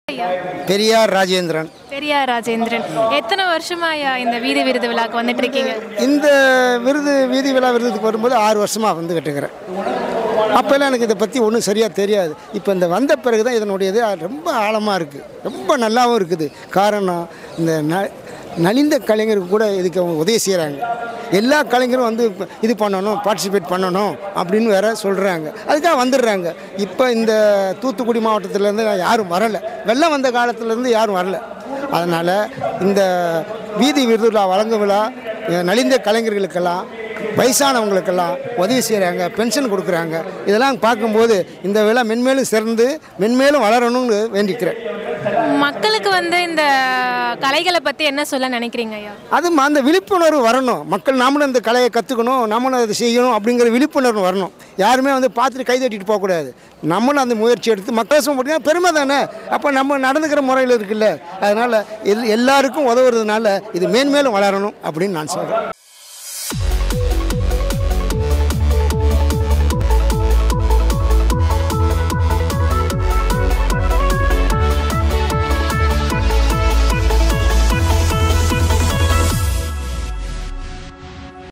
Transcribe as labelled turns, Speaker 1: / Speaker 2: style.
Speaker 1: ஐயா
Speaker 2: பெரியார் ராஜேந்திரன்
Speaker 1: பெரியார் ராஜேந்திரன் எத்தனை வருஷமா ஐயா இந்த வீதி விருது விழாக்கு வந்துட்டு இருக்கீங்க
Speaker 2: இந்த விருது வீதி விழா விருதுக்கு வரும்போது ஆறு வருஷமாக வந்துக்கிட்டு இருக்கிறேன் அப்போல்லாம் எனக்கு இதை பற்றி ஒன்றும் சரியாக தெரியாது இப்போ இந்த வந்த பிறகு தான் இதனுடைய இது ரொம்ப ஆழமாக இருக்குது ரொம்ப நல்லாவும் இருக்குது காரணம் இந்த ந நலிந்த கலைஞருக்கு கூட இதுக்கு அவங்க உதவி செய்கிறாங்க எல்லா கலைஞரும் வந்து இப்ப இது பண்ணணும் பார்ட்டிசிபேட் பண்ணணும் அப்படின்னு வேற சொல்கிறாங்க அதுக்காக வந்துடுறாங்க இப்போ இந்த தூத்துக்குடி மாவட்டத்திலேருந்து யாரும் வரலை வெள்ளம் வந்த காலத்துலேருந்து யாரும் வரல அதனால் இந்த வீதி விருது விழா வழங்கும் விழா அஹ், நலிந்த கலைஞர்களுக்கெல்லாம் வயசானவங்களுக்கெல்லாம் உதவி செய்கிறாங்க பென்ஷன் கொடுக்குறாங்க இதெல்லாம் பார்க்கும்போது இந்த விழா மென்மேலும் சிறந்து மென்மேலும் வளரணும்னு வேண்டிக்கிறேன்
Speaker 1: மக்களுக்கு வந்து இந்த கலைகளை பத்தி என்ன சொல்ல நினைக்கிறீங்க ஐயா
Speaker 2: அது ம- அந்த விழிப்புணர்வு வரணும் மக்கள் நாமளும் இந்த கலையை கற்றுக்கணும் நம்மளும் அதை செய்யணும் அப்படிங்கிற விழிப்புணர்வு வரணும் யாருமே வந்து பார்த்துட்டு கை தட்டிட்டு போகக்கூடாது நம்மளும் அந்த முயற்சி எடுத்து மக்கள் சொல்ல முடியும் பெருமை தானே அப்போ நம்ம நடந்துக்கிற முறையில் இருக்குல்ல அதனால் எல் எல்லாருக்கும் உதவுறதுனால இது மேன்மேலும் வளரணும் அப்படின்னு நான் சொல்கிறேன்